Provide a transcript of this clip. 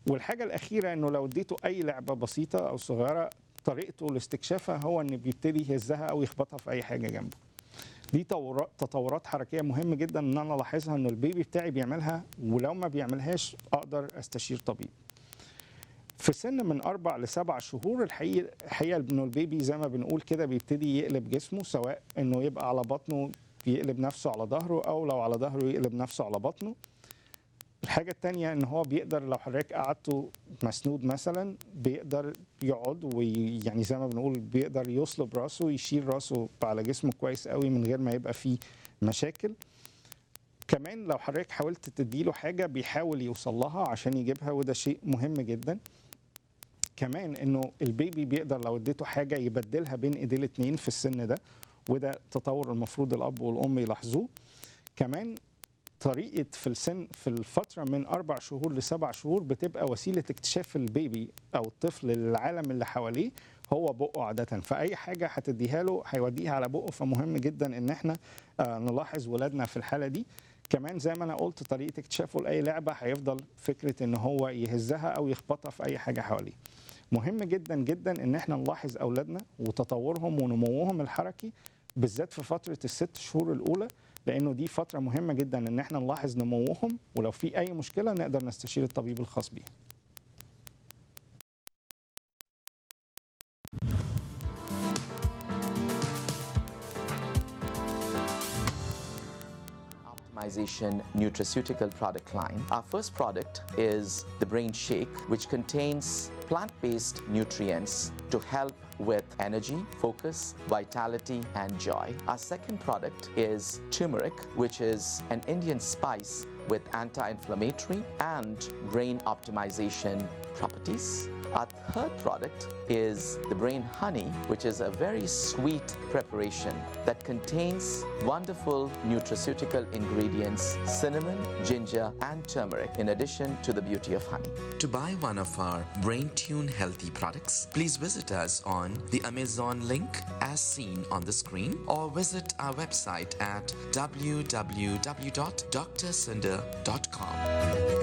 والحاجه الاخيره انه لو اديته اي لعبه بسيطه او صغيره طريقته لاستكشافها هو ان بيبتدي يهزها او يخبطها في اي حاجه جنبه دي تورا- تطورات حركيه مهم جدا ان انا الاحظها انه البيبي بتاعي بيعملها ولو ما بيعملهاش اقدر استشير طبيب في سن من اربع لسبع شهور الحقيقه الحقيقه انه البيبي زي ما بنقول كده بيبتدي يقلب جسمه سواء انه يبقى على بطنه يقلب نفسه على ظهره او لو على ظهره يقلب نفسه على بطنه الحاجة التانية ان هو بيقدر لو حضرتك قعدته مسنود مثلا بيقدر يقعد ويعني زي ما بنقول بيقدر يصلب راسه يشيل راسه على جسمه كويس قوي من غير ما يبقى فيه مشاكل كمان لو حضرتك حاولت تديله حاجة بيحاول يوصل لها عشان يجيبها وده شيء مهم جدا كمان انه البيبي بيقدر لو اديته حاجة يبدلها بين ايديه الاتنين في السن ده وده تطور المفروض الاب والام يلاحظوه كمان طريقه في السن في الفتره من اربع شهور لسبع شهور بتبقى وسيله اكتشاف البيبي او الطفل للعالم اللي حواليه هو بقه عاده فاي حاجه هتديها له هيوديها على بقه فمهم جدا ان احنا آه، نلاحظ ولادنا في الحاله دي كمان زي ما انا قلت طريقه اكتشافه لاي لعبه هيفضل فكره ان هو يهزها او يخبطها في اي حاجه حواليه مهم جدا جدا ان احنا نلاحظ اولادنا وتطورهم ونموهم الحركي بالذات في فتره الست شهور الاولى لانه دي فتره مهمه جدا ان احنا نلاحظ نموهم ولو في اي مشكله نقدر نستشير الطبيب الخاص بيها optimization nutraceutical product line. Our first product is the Brain Shake, which contains plant based nutrients to help with energy, focus, vitality, and joy. Our second product is turmeric, which is an Indian spice with anti inflammatory and brain optimization properties. Our third product is the brain honey, which is a very sweet preparation that contains wonderful nutraceutical ingredients cinnamon, ginger, and turmeric, in addition to the beauty of honey. To buy one of our Brain Tune healthy products, please visit us on the Amazon link as seen on the screen or visit our website at www.drcinder.com.